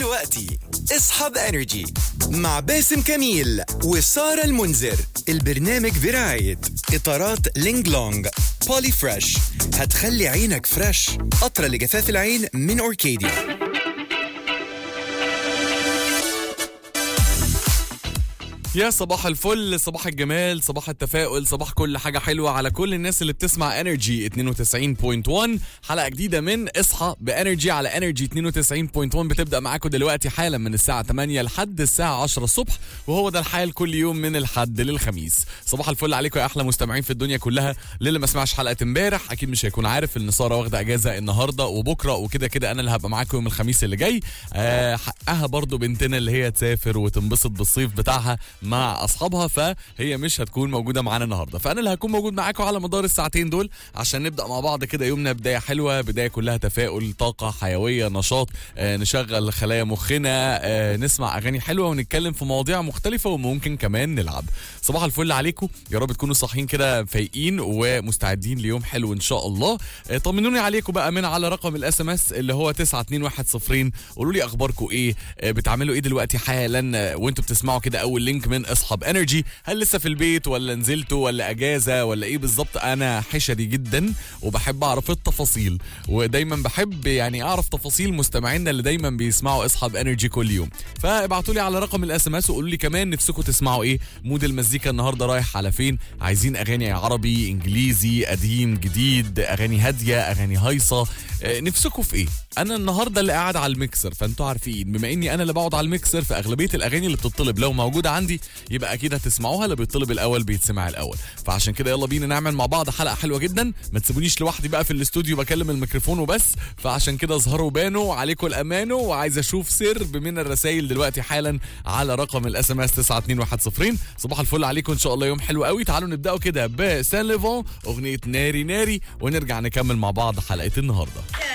دلوقتي اصحاب انرجي مع باسم كميل وسارة المنذر البرنامج برعاية اطارات لينج لونج بولي فريش هتخلي عينك فريش قطرة لجفاف العين من اوركيديا يا صباح الفل صباح الجمال صباح التفاؤل صباح كل حاجة حلوة على كل الناس اللي بتسمع انرجي 92.1 حلقة جديدة من اصحى بانرجي على انرجي 92.1 بتبدأ معاكم دلوقتي حالا من الساعة 8 لحد الساعة 10 الصبح وهو ده الحال كل يوم من الحد للخميس صباح الفل عليكم يا احلى مستمعين في الدنيا كلها للي ما سمعش حلقة امبارح اكيد مش هيكون عارف ان سارة واخدة اجازة النهاردة وبكرة وكده كده انا اللي هبقى معاكم يوم الخميس اللي جاي آه حقها برضو بنتنا اللي هي تسافر وتنبسط بالصيف بتاعها مع اصحابها فهي مش هتكون موجوده معانا النهارده فانا اللي هكون موجود معاكم على مدار الساعتين دول عشان نبدا مع بعض كده يومنا بدايه حلوه بدايه كلها تفاؤل طاقه حيويه نشاط آه نشغل خلايا مخنا آه نسمع اغاني حلوه ونتكلم في مواضيع مختلفه وممكن كمان نلعب صباح الفل عليكم يا رب تكونوا صاحيين كده فايقين ومستعدين ليوم حلو ان شاء الله آه طمنوني عليكم بقى من على رقم الاس ام اس اللي هو 92110 قولوا لي اخباركم ايه آه بتعملوا ايه دلوقتي حالا آه وانتوا بتسمعوا كده اول لينك من اصحاب انرجي هل لسه في البيت ولا نزلتوا ولا اجازه ولا ايه بالظبط انا حشري جدا وبحب اعرف التفاصيل ودايما بحب يعني اعرف تفاصيل مستمعينا اللي دايما بيسمعوا اصحاب انرجي كل يوم فابعتوا لي على رقم الاس ام اس وقولوا لي كمان نفسكم تسمعوا ايه مود المزيكا النهارده رايح على فين عايزين اغاني عربي انجليزي قديم جديد اغاني هاديه اغاني هايصه آه، نفسكم في ايه انا النهارده اللي قاعد على الميكسر فانتوا عارفين بما اني انا اللي بقعد على الميكسر فاغلبيه الاغاني اللي بتطلب لو موجوده عندي يبقى اكيد هتسمعوها اللي بيطلب الاول بيتسمع الاول فعشان كده يلا بينا نعمل مع بعض حلقه حلوه جدا ما تسيبونيش لوحدي بقى في الاستوديو بكلم الميكروفون وبس فعشان كده اظهروا بانوا عليكم الامانه وعايز اشوف سرب من الرسائل دلوقتي حالا على رقم الاس ام اس 92110 صباح الفل عليكم ان شاء الله يوم حلو قوي تعالوا نبداوا كده بسان ليفون اغنيه ناري ناري ونرجع نكمل مع بعض حلقه النهارده